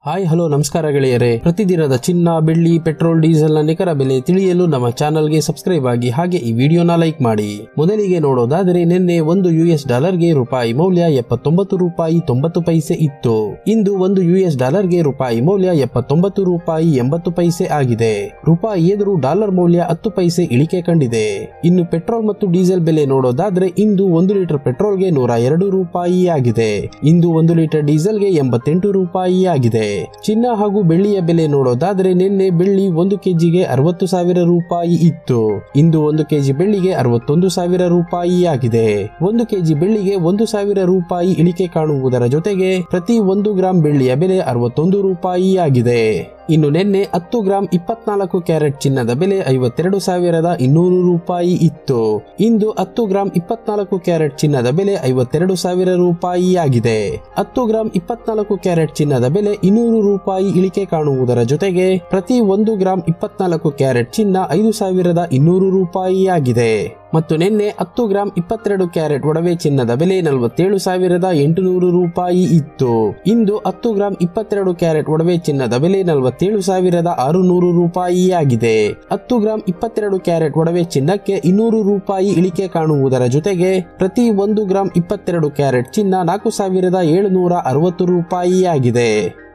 hi hello ನಮಸ್ಕಾರ ಗೆಳೆಯರೇ ಪ್ರತಿದಿನದ ಚಿನ್ನ ಬೆಳ್ಳಿ ಪೆಟ್ರೋಲ್ ಡೀಸೆಲ್ ನ ನಿಖರ ಬೆಲೆ ತಿಳಿಯಲು ನಮ್ಮ ಚಾನಲ್ಗೆ ಸಬ್ಸ್ಕ್ರೈಬ್ ಆಗಿ ಹಾಗೆ ಈ ವಿಡಿಯೋನ ಲೈಕ್ ಮಾಡಿ ಮೊದಲಿಗೆ ನೋಡೋದಾದರೆ ನಿನ್ನೆ ಒಂದು ಯು ಎಸ್ ಡಾಲರ್ಗೆ ರೂಪಾಯಿ ಮೌಲ್ಯ ಎಪ್ಪತ್ತೊಂಬತ್ತು ರೂಪಾಯಿ ತೊಂಬತ್ತು ಪೈಸೆ ಇತ್ತು ಇಂದು ಒಂದು ಯು ಎಸ್ ಡಾಲರ್ಗೆ ರೂಪಾಯಿ ಮೌಲ್ಯ ಎಪ್ಪತ್ತೊಂಬತ್ತು ರೂಪಾಯಿ ಎಂಬತ್ತು ಪೈಸೆ ಆಗಿದೆ ರೂಪಾಯಿ ಎದುರು ಡಾಲರ್ ಮೌಲ್ಯ ಹತ್ತು ಪೈಸೆ ಇಳಿಕೆ ಕಂಡಿದೆ ಇನ್ನು ಪೆಟ್ರೋಲ್ ಮತ್ತು ಡೀಸೆಲ್ ಬೆಲೆ ನೋಡೋದಾದ್ರೆ ಇಂದು ಒಂದು ಲೀಟರ್ ಪೆಟ್ರೋಲ್ಗೆ ನೂರ ಎರಡು ರೂಪಾಯಿ ಆಗಿದೆ ಇಂದು ಒಂದು ಲೀಟರ್ ಡೀಸೆಲ್ಗೆ ಎಂಬತ್ತೆಂಟು ರೂಪಾಯಿ ಆಗಿದೆ ಚಿನ್ನ ಹಾಗೂ ಬೆಳ್ಳಿಯ ಬೆಲೆ ನೋಡೋದಾದ್ರೆ ನಿನ್ನೆ ಬೆಳ್ಳಿ ಒಂದು ಕೆಜಿಗೆ ಅರವತ್ತು ಸಾವಿರ ರೂಪಾಯಿ ಇತ್ತು ಇಂದು ಒಂದು ಕೆಜಿ ಬೆಳ್ಳಿಗೆ ಅರವತ್ತೊಂದು ಸಾವಿರ ರೂಪಾಯಿ ಆಗಿದೆ ಒಂದು ಕೆಜಿ ಬೆಳ್ಳಿಗೆ ಒಂದು ಸಾವಿರ ರೂಪಾಯಿ ಇಳಿಕೆ ಕಾಣುವುದರ ಜೊತೆಗೆ ಪ್ರತಿ ಒಂದು ಗ್ರಾಂ ಬೆಳ್ಳಿಯ ಬೆಲೆ ಅರವತ್ತೊಂದು ರೂಪಾಯಿ ಆಗಿದೆ ಇನ್ನು ನಿನ್ನೆ ಹತ್ತು ಗ್ರಾಂ ಇಪ್ಪತ್ನಾಲ್ಕು ಕ್ಯಾರೆಟ್ ಚಿನ್ನದ ಬೆಲೆ ಐವತ್ತೆರಡು ಸಾವಿರದ ಇನ್ನೂರು ರೂಪಾಯಿ ಇತ್ತು ಇಂದು ಹತ್ತು ಗ್ರಾಂ ಇಪ್ಪತ್ನಾಲ್ಕು ಕ್ಯಾರೆಟ್ ಚಿನ್ನದ ಬೆಲೆ ಐವತ್ತೆರಡು ಸಾವಿರ ರೂಪಾಯಿ ಆಗಿದೆ ಹತ್ತು ಗ್ರಾಂ ಇಪ್ಪತ್ನಾಲ್ಕು ಕ್ಯಾರೆಟ್ ಚಿನ್ನದ ಬೆಲೆ ಇನ್ನೂರು ರೂಪಾಯಿ ಇಳಿಕೆ ಕಾಣುವುದರ ಜೊತೆಗೆ ಪ್ರತಿ ಒಂದು ಗ್ರಾಂ ಇಪ್ಪತ್ನಾಲ್ಕು ಕ್ಯಾರೆಟ್ ಚಿನ್ನ ಐದು ಸಾವಿರದ ಇನ್ನೂರು ರೂಪಾಯಿ ಆಗಿದೆ ಮತ್ತು ನಿನ್ನೆ ಹತ್ತು ಗ್ರಾಂ ಇಪ್ಪತ್ತೆರಡು ಕ್ಯಾರೆಟ್ ಒಡವೆ ಚಿನ್ನದ ಬೆಲೆ ನಲವತ್ತೇಳು ಸಾವಿರದ ಎಂಟುನೂರು ರೂಪಾಯಿ ಇತ್ತು ಇಂದು ಹತ್ತು ಗ್ರಾಂ ಇಪ್ಪತ್ತೆರಡು ಕ್ಯಾರೆಟ್ ಒಡವೆ ಚಿನ್ನದ ಬೆಲೆ ನಲವತ್ತೇಳು ಸಾವಿರದ ಆರುನೂರು ರೂಪಾಯಿ ಆಗಿದೆ ಹತ್ತು ಗ್ರಾಂ ಇಪ್ಪತ್ತೆರಡು ಕ್ಯಾರೆಟ್ ಒಡವೆ ಚಿನ್ನಕ್ಕೆ ಇನ್ನೂರು ರೂಪಾಯಿ ಇಳಿಕೆ ಕಾಣುವುದರ ಜೊತೆಗೆ ಪ್ರತಿ ಒಂದು ಗ್ರಾಂ ಇಪ್ಪತ್ತೆರಡು ಕ್ಯಾರೆಟ್ ಚಿನ್ನ ನಾಲ್ಕು ಸಾವಿರದ ಏಳುನೂರ ಅರವತ್ತು ರೂಪಾಯಿ ಆಗಿದೆ